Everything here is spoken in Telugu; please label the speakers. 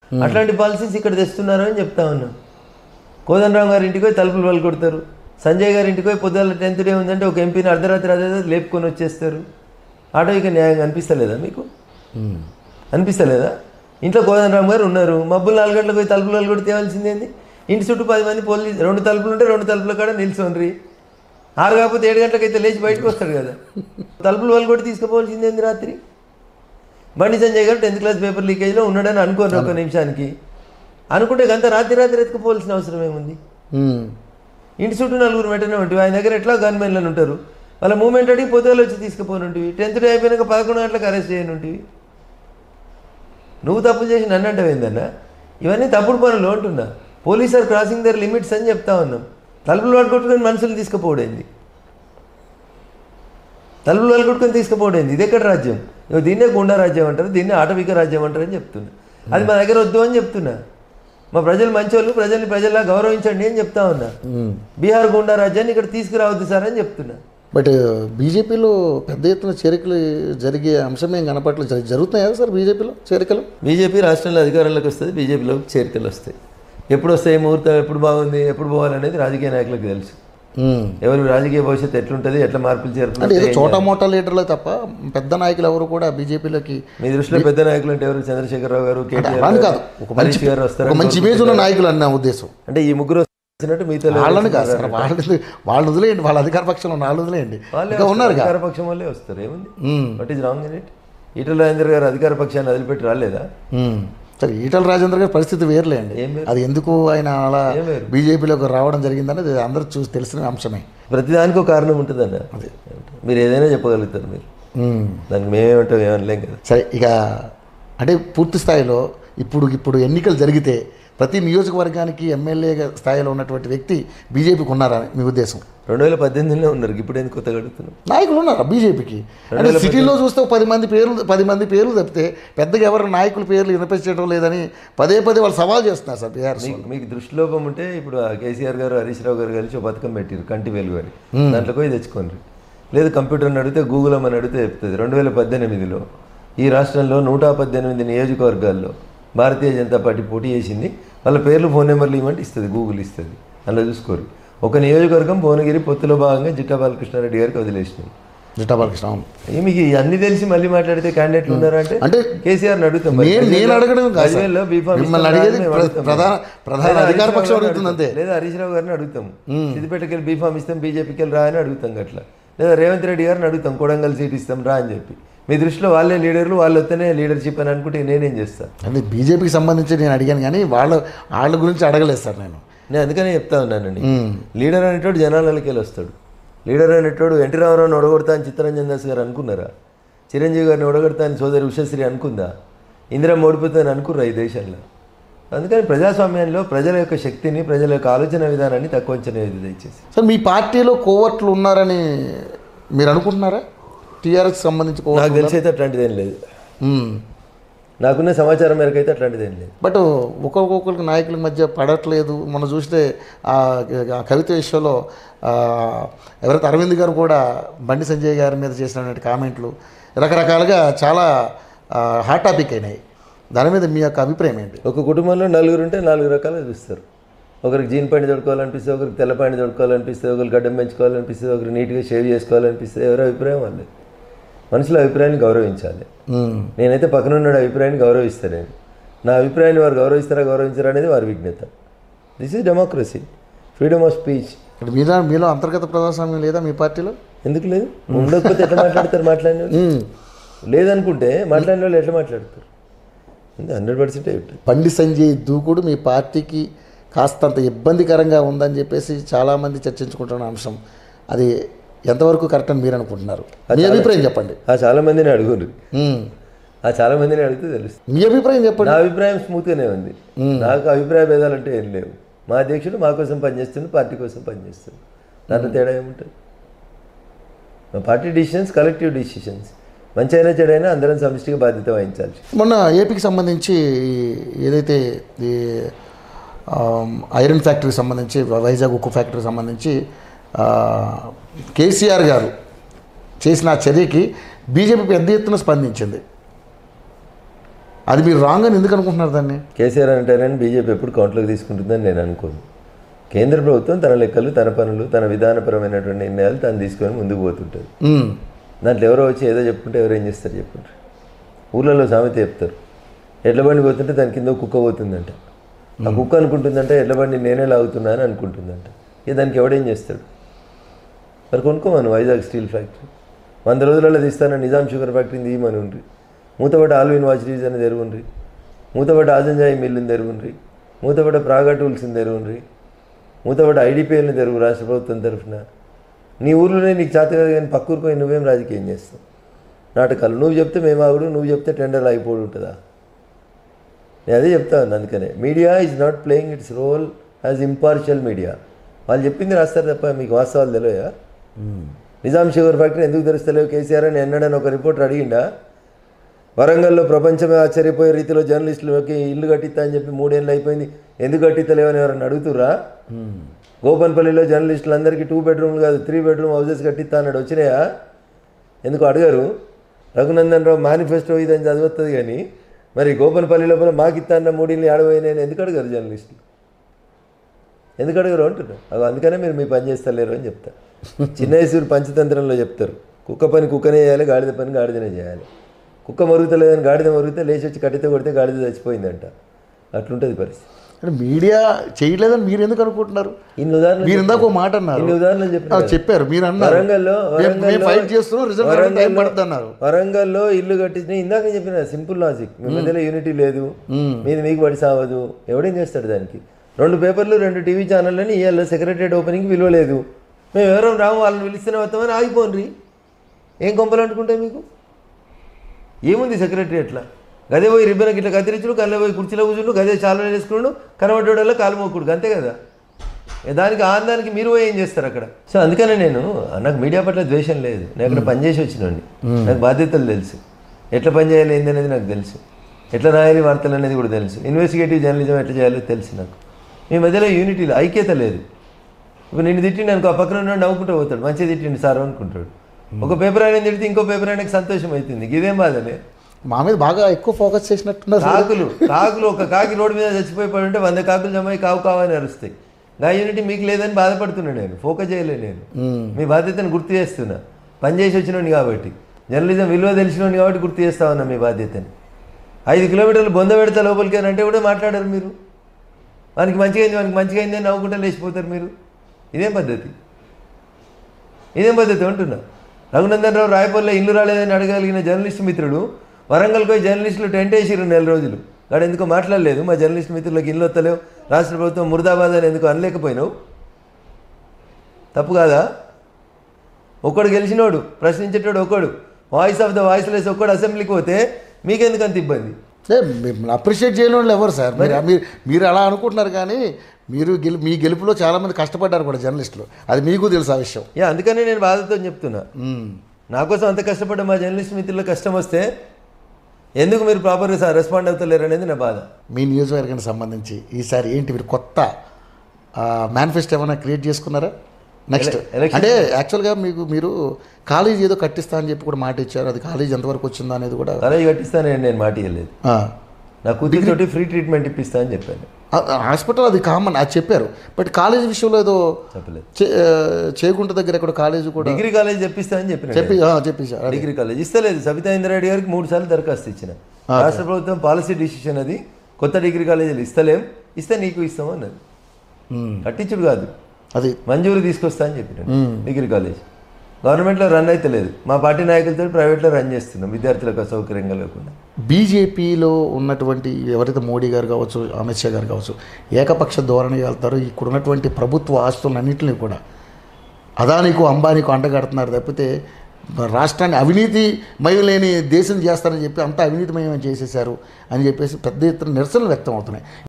Speaker 1: అట్లాంటి పాలసీస్ ఇక్కడ తెస్తున్నారు అని చెప్తా ఉన్నా కోదండరామ్ గారి ఇంటికి పోయి తలుపులు వాళ్ళు కొడతారు సంజయ్ గారి ఇంటికి పోయి పొద్దున్న టెన్త్ డే ఉందంటే ఒక ఎంపీని అర్ధరాత్రి అదే లేపుకొని వచ్చేస్తారు ఆటో ఇక న్యాయంగా అనిపిస్తలేదా మీకు అనిపిస్తలేదా ఇంట్లో కోదండరామ్ గారు ఉన్నారు మబ్బులు నాలుగు గంటలకు పోయి తలుపులు వాళ్ళు కూడా తేవాల్సిందేంది ఇంటి చుట్టూ పది మంది పోలీసు రెండు తలుపులు ఉంటే రెండు తలుపుల కాడ నిల్చోండ్రి ఆరు కాకపోతే ఏడు గంటలకైతే లేచి బయటకు వస్తాడు కదా తలుపులు వాళ్ళు కూడా తీసుకుపోవాల్సిందేంది రాత్రి బండి సంజయ్ గారు టెన్త్ క్లాస్ పేపర్ లీకేజ్లో ఉన్నాడని అనుకోరు ఒక నిమిషానికి అనుకుంటే గంత రాత్రి రాత్రి ఎత్తుకుపోవాల్సిన అవసరం ఏముంది
Speaker 2: ఉమ్.
Speaker 1: ఇంటి చుట్టూ నలుగురు మెట్టనే ఉంటుంది ఆయన దగ్గర ఎట్లా గన్మెన్లను ఉంటారు వాళ్ళ మూమెంట్ అడిగి పొద్దుగాలు వచ్చి తీసుకుపోనుంటివి టెన్త్ డే అయిపోయినాక పదకొండు గంటలకు అరెస్ట్ చేయనుంటివి నువ్వు తప్పులు చేసి నన్ను అంటావేందన్నా ఇవన్నీ తప్పుడు పనులు అంటున్నా police are crossing their limits అని చెప్తా ఉన్నాం తలుపులు పట్టుకొట్టుకొని మనుషులు తీసుకుపోవడైంది తలుపులు పట్టుకొట్టుకొని తీసుకుపోవడైంది ఇది ఎక్కడ రాజ్యం ఇగో దీన్నే గుండా రాజ్యం అంటారు దీన్నే ఆటవిక రాజ్యం అంటారు అని చెప్తున్నా అది మా దగ్గర వద్దు అని చెప్తున్నా మా ప్రజలు మంచోళ్ళు ప్రజల్ని ప్రజల్లా గౌరవించండి అని చెప్తా ఉన్నా
Speaker 2: ఉమ్.
Speaker 1: బీహార్ గుండా రాజ్యాన్ని ఇక్కడ తీసుకురావద్దు సార్ అని చెప్తున్నా
Speaker 2: బట్ బీజేపీలో పెద్ద ఎత్తున చేరికలు జరిగే అంశమే కనపట్లేదు జరి- జరుగుతున్నాయా సార్ బీజేపీలో చేరికలు
Speaker 1: బీజేపీ రాష్ట్రంలో అధికారంలోకి వస్తుంది బీజేపీలోకి చేరికలు వస్తాయి ఎప్పుడు వస్తాయి ముహూర్తం ఎప్పుడు బాగుంది ఎప్పుడు పోవాలనేది రాజకీయ నాయకులకు తెలుసు
Speaker 2: ఉమ్.
Speaker 1: ఎవరి రాజకీయ భవిష్యత్తు ఎట్లుంటుంది ఎట్లా మార్పులు చేరుకుంటుంది
Speaker 2: అంటే ఏదో చోటా మోటా లీడర్లే తప్ప పెద్ద నాయకులు ఎవరు కూడా బీజేపీలోకి
Speaker 1: మీ దృష్టిలో పెద్ద నాయకులు అంటే ఎవరు చంద్రశేఖరరావు గారు కేటీఆర్
Speaker 2: అలాని
Speaker 1: గారు,
Speaker 2: కాదు ఒక మంచి
Speaker 1: హరీష్ గారు వస్తారు
Speaker 2: ఒక మంచి ఇమేజ్ ఉన్న నాయకులు అని నా ఉద్దేశం
Speaker 1: అంటే ఈ ముగ్గురు వచ్చినట్టు మీతో
Speaker 2: వాళ్ళని కాదు సార్ వాళ్ళని వాళ్ళు వదిలేయండి వాళ్ళ అధికార పక్షంలో ఉన్న వాళ్ళు వదిలేయండి ఇంకా ఉన్నారు
Speaker 1: అధికార పక్షం వల్లే వస్తారు ఏముంది
Speaker 2: um.
Speaker 1: What is wrong in it Etela Rajender garu అధికార పక్షాన్ని వదిలిపెట్టి రాలేదా
Speaker 2: ఉమ్. సరే ఈటల రాజేంద్ర గారి పరిస్థితి వేర్లేండి
Speaker 1: ఏం వేరు?
Speaker 2: అది ఎందుకు ఆయన అలా
Speaker 1: ఏం వేరు?
Speaker 2: బీజేపీలోకి రావడం జరిగిందనేది అందరూ చూసి తెలిసిన అంశమే
Speaker 1: ప్రతిదానికి ఒక కారణం ఉంటుందన్న మీరు ఏదైనా చెప్పగలుగుతారు మీరు
Speaker 2: ఉమ్.
Speaker 1: దానికి మేమేమంటాం ఏమనలేం కదా
Speaker 2: సరే ఇక అంటే పూర్తి స్థాయిలో ఇప్పుడు ఇప్పుడు ఎన్నికలు జరిగితే ప్రతి నియోజకవర్గానికి ఎమ్మెల్యే స్థాయిలో ఉన్నటువంటి వ్యక్తి బీజేపీకి ఉన్నారా మీ ఉద్దేశం
Speaker 1: రెండు వేల పద్దెనిమిదిలో ఉన్నారు ఇప్పుడు ఎందుకు కొత్తగా అడుగుతున్నాం
Speaker 2: నాయకులు ఉన్నారా బీజేపీకి అంటే సిటీలో చూస్తే ఒక పది మంది పేర్లు పది మంది పేర్లు తప్పితే పెద్దగా ఎవరు నాయకుల పేర్లు వినిపించడం లేదని పదే పదే వాళ్ళు సవాల్ చేస్తున్నారు సార్ బీఆర్ఎస్
Speaker 1: మీకు మీకు దృష్టిలోపం ఉంటే ఇప్పుడు ఆ కేసీఆర్ గారు హరీష్ రావు గారు కలిసి ఒక పథకం పెట్టారు కంటి వెలుగు అని దాంట్లో పోయి తెచ్చుకోండి లేదు కంప్యూటర్ని అడిగితే గూగుల్ అని అడిగితే చెప్తుంది రెండు వేల పద్దెనిమిదిలో ఈ రాష్ట్రంలో నూట పద్దెనిమిది నియోజకవర్గాల్లో భారతీయ జనతా పార్టీ పోటీ చేసింది వాళ్ళ పేర్లు ఫోన్ నెంబర్లు ఇవ్వమంటే ఇస్తుంది గూగుల్ ఇస్తుంది అలా చూసుకోరు ఒక నియోజకవర్గం భువనగిరి పొత్తులో భాగంగా జిట్టా బాలకృష్ణారెడ్డి గారికి వదిలేసినాయి
Speaker 2: జిట్టా బాలకృష్ణ అవును.
Speaker 1: ఏ మీకు అన్ని తెలిసి మళ్ళీ మాట్లాడితే క్యాండిడేట్లు ఉన్నారంటే
Speaker 2: అంటే
Speaker 1: కేసీఆర్ అడుగుతాం మరి.
Speaker 2: నేను నేను అడగడం కాదు సార్.
Speaker 1: పదివేలలో బీఫామ్
Speaker 2: మిమ్మల్ని
Speaker 1: ఇస్తారా
Speaker 2: అడిగేది
Speaker 1: అని మేము
Speaker 2: ప్ర-
Speaker 1: అడుగుతాం.
Speaker 2: ప్రధాన ప్రధాన
Speaker 1: లేదా
Speaker 2: అధికార
Speaker 1: హరీష్
Speaker 2: పక్షం
Speaker 1: రావు గారిని
Speaker 2: అడుగుతుంది అంతే
Speaker 1: లేదా హరీష్ రావు గారిని అడుగుతాం సిద్దిపేటకి వెళ్ళి బీఫామ్ ఇస్తాం బీజేపీకి వెళ్ళి రా అని అడుగుతాం అట్లా లేదా రేవంత్ రెడ్డి గారిని అడుగుతాం కొడంగల్ సీట్ ఇస్తాం రా అని చెప్పి మీ దృష్టిలో వాళ్ళే లీడర్లు వాళ్ళు వస్తేనే లీడర్షిప్ అని అనుకుంటే నేనేం చేస్తాను
Speaker 2: అంటే బీజేపీకి సంబంధించి నేను అడిగాను కానీ వాళ్ళ వాళ్ళ గురించి అడగలేదు సార్ నేను
Speaker 1: నేను అందుకనే చెప్తా ఉన్నానండి
Speaker 2: మ్మ్.
Speaker 1: లీడర్ అనేటోడు జనాలకి వెళ్ళి వస్తాడు లీడర్ అనేటోడు ఎన్టీ రామారావుని ఒడగొడతా అని చిత్తరంజన్ దాస్ గారు అనుకున్నారా చిరంజీవి గారిని ఒడగొడతా అని సోదరి ఉషశ్రీ అనుకుందా ఇందిరమ్మ ఓడిపోతుందని అనుకుర్రా ఈ దేశంలో అందుకని ప్రజాస్వామ్యంలో ప్రజల యొక్క శక్తిని ప్రజల యొక్క ఆలోచన విధానాన్ని తక్కువ అంచనా వేయదు దయచేసి
Speaker 2: సార్ మీ పార్టీలో కోవర్ట్లు ఉన్నారని మీరు అనుకుంటున్నారా టీఆర్ఎస్ సంబంధించి కోవర్ట్లు
Speaker 1: నాకు తెలిసి అయితే అట్లాంటిది ఏం లేదు
Speaker 2: మ్మ్.
Speaker 1: నాకున్న సమాచారం మేరకు అయితే అట్లాంటిది ఏం లేదు
Speaker 2: బట్ ఒకరికొకరికి నాయకుల మధ్య పడట్లేదు మనం చూస్తే ఆ ఆ కవిత విషయంలో ఆ, ఎవరైతే అరవింద్ గారు కూడా బండి సంజయ్ గారి మీద చేసినటువంటి కామెంట్లు రకరకాలుగా చాలా హాట్ టాపిక్ అయినాయి దాని మీద మీ యొక్క అభిప్రాయం ఏంటి
Speaker 1: ఒక కుటుంబంలో నలుగురు ఉంటే నాలుగు రకాలుగా చూస్తారు ఒకరికి జీన్ పాయింట్ తొడుకోవాలనిపిస్తే ఒకరికి తెల్ల పాయింట్ తొడుకోవాలనిపిస్తే ఒకరికి గడ్డం పెంచుకోవాలనిపిస్తే ఒకరికి నీట్గా షేవ్ చేసుకోవాలనిపిస్తే ఎవరి అభిప్రాయం వాళ్ళే మనుషుల అభిప్రాయాన్ని గౌరవించాలి
Speaker 2: మ్మ్.
Speaker 1: నేనైతే పక్కన ఉన్న అభిప్రాయాన్ని గౌరవిస్తాను నేను నా అభిప్రాయాన్ని వారు గౌరవిస్తారా గౌరవించారా అనేది వారి విజ్ఞత this is democracy freedom of speech
Speaker 2: ఇక్కడ మీలో మీలో అంతర్గత ప్రజాస్వామ్యం లేదా మీ పార్టీలో
Speaker 1: ఎందుకు లేదు ఉండకపోతే ఎట్లా మాట్లాడతారు మాట్లాడిన వాళ్ళు?
Speaker 2: మ్మ్.
Speaker 1: లేదనుకుంటే మాట్లాడిన వాళ్ళు ఎట్లా మాట్లాడతారు హండ్రెడ్ పర్సెంట్
Speaker 2: బండి సంజయ్ దూకుడు మీ పార్టీకి కాస్తంత ఇబ్బందికరంగా ఉందని చెప్పేసి చాలామంది చర్చించుకుంటున్న అంశం అది ఎంతవరకు కరెక్ట్ అని మీరు అనుకుంటున్నారు మీ అభిప్రాయం చెప్పండి
Speaker 1: ఆ చాలా మందిని అడుగురు
Speaker 2: మ్మ్.
Speaker 1: ఆ చాలా మందిని అడిగితే తెలుస్తుంది
Speaker 2: మీ అభిప్రాయం చెప్పండి
Speaker 1: నా అభిప్రాయం స్మూత్గానే ఉంది నాకు అభిప్రాయ భేదాలు అంటే ఏం లేవు మా అధ్యక్షుడు మా కోసం పనిచేస్తుంది పార్టీ కోసం పనిచేస్తుంది దాంట్లో తేడా ఏముంటుంది మా పార్టీ డిసిషన్స్ కలెక్టివ్ డిసిషన్స్ మంచి అయినా చెడైనా అందరం సమిష్టిగా బాధ్యత వహించాలి
Speaker 2: మొన్న ఏపీకి సంబంధించి ఈ- ఏదైతే ఈ ఆమ్, ఐరన్ ఫ్యాక్టరీకి సంబంధించి వైజాగ్ ఉక్కు ఫ్యాక్టరీకి సంబంధించి ఆ, కేసీఆర్ గారు చేసిన ఆ చర్యకి బీజేపీ పెద్ద ఎత్తున స్పందించింది అది మీరు రాంగ్ అని ఎందుకు అనుకుంటున్నారు దాన్ని
Speaker 1: కేసీఆర్ అంటారని బీజేపీ ఎప్పుడు కౌంట్లోకి తీసుకుంటుందని నేను అనుకోను కేంద్ర ప్రభుత్వం తన లెక్కలు తన పనులు తన విధానపరమైనటువంటి నిర్ణయాలు తను తీసుకొని ముందుకు పోతుంటుంది
Speaker 2: మ్మ్.
Speaker 1: దాంట్లో ఎవరో వచ్చి ఏదో చెప్పుకుంటే ఎవరు ఏం చేస్తారు చెప్పుకుంటారు ఊర్లలో సామెత చెప్తారు ఎడ్ల బండి పోతుంటే దాని కింద ఒక కుక్క పోతుందంట ఆ కుక్క అనుకుంటుందంట ఎడ్ల బండి నేనే లాగుతున్నా అని అనుకుంటుందంట ఇక దానికి ఎవడేం చేస్తాడు మరి కొనుక్కోమను వైజాగ్ స్టీల్ ఫ్యాక్టరీ వంద రోజులలో తీస్తానని నిజాం షుగర్ ఫ్యాక్టరీని తీయమని ఉండ్రి మూతపడ్డ ఆల్విన్ వాచరీస్ అని తెరుగుండ్రి మూతపడ్డ ఆజంజాయి మిల్లుని తెరుగుండ్రి మూతపడ్డ ప్రాగా టూల్స్ని తెరుగుండ్రి మూతపడ్డ ఐడిపిఎల్ని తెరుగు రాష్ట్ర ప్రభుత్వం తరఫున నీ ఊర్లోనే నీకు చేత కాదు కానీ పక్క ఊరుకొని నువ్వేం రాజకీయం చేస్తావు నాటకాలు నువ్వు చెప్తే మేము ఆగుడు నువ్వు చెప్తే టెండర్లు అయిపోడు ఉంటుందా నేను అదే చెప్తాను అందుకనే media is not playing its role as impartial media వాళ్ళు చెప్పింది రాస్తారు తప్ప మీకు వాస్తవాలు తెలియయా నిజాం షుగర్ ఫ్యాక్టరీ ఎందుకు తెలుస్తలేవు కేసీఆర్ అని ఎన్నడని ఒక రిపోర్టర్ అడిగిండా వరంగల్లో ప్రపంచమే ఆశ్చర్యపోయే రీతిలో జర్నలిస్టులకి ఇల్లు కట్టిస్తా అని చెప్పి మూడేళ్ళు అయిపోయింది ఎందుకు కట్టిస్తలేవని ఎవరైనా అడుగుతురా గోపన్పల్లిలో జర్నలిస్టులందరికీ టూ బెడ్రూమ్లు కాదు త్రీ బెడ్రూమ్ హౌసెస్ కట్టిస్తా అన్నాడు వచ్చినాయా ఎందుకు అడగరు రఘునందన్ రావు మేనిఫెస్టో ఇదని చదువుతుంది కానీ మరి గోపన్పల్లి లోపల మాకు ఇస్తా అన్న మూడిల్ని ఆడబోయినాయని ఎందుకు అడగరు జర్నలిస్టులు ఎందుకు అడగరు అంటున్నారు అవి అందుకనే మీరు మీ పని చేస్తలేరు అని చెప్తా చిన్నేశ్వరు పంచతంత్రంలో చెప్తారు కుక్క పని కుక్కనే చేయాలి గాడిద పని గాడిదనే చేయాలి కుక్క మరుగుతలేదని గాడిద మరుగుతే లేచి వచ్చి కట్టితే కొడితే గాడిద చచ్చిపోయిందంట అట్లుంటుంది పరిస్థితి
Speaker 2: అంటే మీడియా చేయలేదని మీరు ఎందుకు అనుకుంటున్నారు
Speaker 1: ఇన్ని ఉదాహరణలు
Speaker 2: మీరు ఇందాక ఒక మాట అన్నారు
Speaker 1: ఇన్ని ఉదాహరణలు చెప్పిన
Speaker 2: ఆ, చెప్పారు మీరు అన్నారు
Speaker 1: వరంగల్లో
Speaker 2: మేము- మేము
Speaker 1: వరంగల్లో-
Speaker 2: ఫైట్ చేస్తున్నాం రిజల్ట్ టైం
Speaker 1: వరంగల్లో-
Speaker 2: పడుతుంది అన్నారు
Speaker 1: వరంగల్లో ఇల్లు కట్టించిన ఇందాక చెప్పిన సింపుల్ లాజిక్ మీ మధ్యలో యూనిటీ లేదు మీది మీకు పడి సావదు ఎవడేం చేస్తాడు దానికి రెండు పేపర్లు రెండు టీవీ ఛానళ్ళని ఇవాళ సెక్రటరియట్ ఓపెనింగ్కి విలువలేదు మేము ఎవరో రాము వాళ్ళని పిలిస్తేనే వస్తామని ఆగిపోండి ఏం కొంపలు అంటుకుంటాయి మీకు ఏముంది సెక్రటరియట్లా గదే పోయి రిబ్బన్కి ఇట్లా కత్తిరించుడు కళ్ళ పోయి కుర్చీలో కూర్చుండు గదే చాలా వేసుకున్నాడు కనబడ్డోడల్లా కాలు మోకుడు అంతే కదా ఏ దానికి ఆనందానికి మీరు పోయి ఏం చేస్తారు అక్కడ సో అందుకనే నేను నాకు మీడియా పట్ల ద్వేషం లేదు నేను అక్కడ పనిచేసి వచ్చినండి నాకు బాధ్యతలు తెలుసు ఎట్లా పని చేయాలి ఏంది అనేది నాకు తెలుసు ఎట్లా రాయాలి వార్తలు అనేది కూడా తెలుసు ఇన్వెస్టిగేటివ్ జర్నలిజం ఎట్లా చేయాలో తెలుసు నాకు మీ మధ్యలో యూనిటీ ఐక్యత లేదు ఇప్పుడు నిన్ను తిట్టిండు అనుకో ఆ పక్కన ఉన్నాడు నవ్వుకుంటూ పోతాడు మంచిగా తిట్టిండు సార్ అనుకుంటాడు ఒక పేపర్ ఆయన తిడితే ఇంకో పేపర్ ఆయనకు సంతోషం అవుతుంది ఇదేం బాధలే
Speaker 2: మా మీద బాగా ఎక్కువ ఫోకస్ చేసినట్టున్నారు సార్.
Speaker 1: కాకులు కాకులు ఒక కాకి రోడ్డు మీద చచ్చిపోయి పడి ఉంటే వంద కాకులు జమ అయ్యి కావు కావు అని అరుస్తాయి నా యూనిటీ మీకు లేదని బాధపడుతున్నా నేను ఫోకస్ చేయలేదు నేను మీ బాధ్యతను గుర్తు చేస్తున్నా పని చేసి వచ్చినోని కాబట్టి జర్నలిజం విలువ తెలిసినోని కాబట్టి గుర్తు చేస్తా ఉన్నా మీ బాధ్యతని ఐదు కిలోమీటర్లు బొంద పెడతా లోపలికి అని అంటే కూడా మాట్లాడారు మీరు వానికి మంచిగా అయింది వానికి మంచిగా అయింది అని నవ్వుకుంటా లేచిపోతారు మీరు ఇదేం పద్ధతి ఇదేం పద్ధతి అంటున్నా రఘునందన్ రావు రాయపల్లిలో ఇల్లు రాలేదని అడగలిగిన జర్నలిస్ట్ మిత్రుడు వరంగల్కి పోయి జర్నలిస్టులు టెంట్ వేసిరు నెల రోజులు వాడు ఎందుకో మాట్లాడలేదు మా జర్నలిస్ట్ మిత్రులకు ఇల్లు వస్తలేవు రాష్ట్ర ప్రభుత్వం ముర్దాబాద్ అని ఎందుకు అనలేకపోయినావు తప్పు కాదా ఒక్కడు గెలిచినోడు ప్రశ్నించేటోడు ఒక్కడు వాయిస్ ఆఫ్ ద వాయిస్లెస్ ఒక్కడు అసెంబ్లీకి పోతే మీకెందుకు అంత ఇబ్బంది
Speaker 2: ఏ, మిమ్మల్ని అప్రిషియేట్ చేయని వాళ్ళు ఎవరు సార్ మీరు మీరు మీరు అలా అనుకుంటున్నారు కానీ మీరు గెలు మీ గెలుపులో చాలామంది కష్టపడ్డారు కూడా జర్నలిస్టులు అది మీకు తెలుసు ఆ విషయం
Speaker 1: యా అందుకనే నేను బాధతో చెప్తున్నా
Speaker 2: మ్మ్.
Speaker 1: నా కోసం అంత కష్టపడ్డ మా జర్నలిస్ట్ మిత్రుల కష్టం వస్తే ఎందుకు మీరు ప్రాపర్గా రెస్పాండ్ అవుతలేరు అనేది నా బాధ
Speaker 2: మీ నియోజకవర్గానికి సంబంధించి ఈసారి ఏంటి మీరు కొత్త మేనిఫెస్టో ఏమైనా క్రియేట్ చేసుకున్నారా నెక్స్ట్
Speaker 1: ఎల- ఎలక్షన్-
Speaker 2: అంటే యాక్చువల్గా మీకు మీరు కాలేజీ ఏదో కట్టిస్తా అని చెప్పి కూడా మాట ఇచ్చారు అది కాలేజీ ఎంతవరకు వచ్చిందా అనేది కూడా
Speaker 1: కాలేజ్ కట్టిస్తానని నేను మాట ఇవ్వలేదు
Speaker 2: ఆ.
Speaker 1: నా కూతురితోటి ఫ్రీ ట్రీట్మెంట్ ఇప్పిస్తా అని చెప్పాను
Speaker 2: ఆ- ఆ హాస్పిటల్ అది కామన్ అది చెప్పారు బట్ కాలేజీ విషయంలో ఏదో
Speaker 1: చెప్పలేదు
Speaker 2: చే- ఆ, చేగుంట దగ్గర ఎక్కడ కాలేజీ కూడా
Speaker 1: డిగ్రీ కాలేజ్ చెప్పిస్తా అని చెప్పిన
Speaker 2: చెప్పి ఆ, చెప్పేశారు అదే.
Speaker 1: డిగ్రీ కాలేజ్ ఇస్తలేదు సబితా ఇంద్రారెడ్డి గారికి మూడు సార్లు దరఖాస్తు ఇచ్చిన రాష్ట్ర ప్రభుత్వం పాలసీ డిసిషన్ అది కొత్త డిగ్రీ కాలేజీలు ఇస్తలేం ఇస్తే నీకు ఇస్తాం అన్నది
Speaker 2: మ్మ్.
Speaker 1: కట్టించుడు కాదు
Speaker 2: అది
Speaker 1: మంజూరు తీసుకొస్తా అని చెప్పిన డిగ్రీ కాలేజ్ గవర్నమెంట్లో రన్ అయితే లేదు మా పార్టీ నాయకులతో ప్రైవేట్లో రన్ చేస్తున్నాం విద్యార్థులకు అసౌకర్యంగా లేకుండా
Speaker 2: బీజేపీలో ఉన్నటువంటి ఎవరైతే మోడీ గారు కావచ్చు అమిత్ షా గారు కావచ్చు ఏకపక్ష ధోరణి వెళ్తారో ఇక్కడ ఉన్నటువంటి ప్రభుత్వ ఆస్తులన్నింటినీ కూడా అదానికు అంబానీకు అంటగడుతున్నారు తప్పితే రాష్ట్రాన్ని అవినీతి మయం లేని దేశం చేస్తారని చెప్పి అంతా అవినీతిమయం చేసేశారు అని చెప్పేసి పెద్ద ఎత్తున నిరసనలు వ్యక్తం అవుతున్నాయి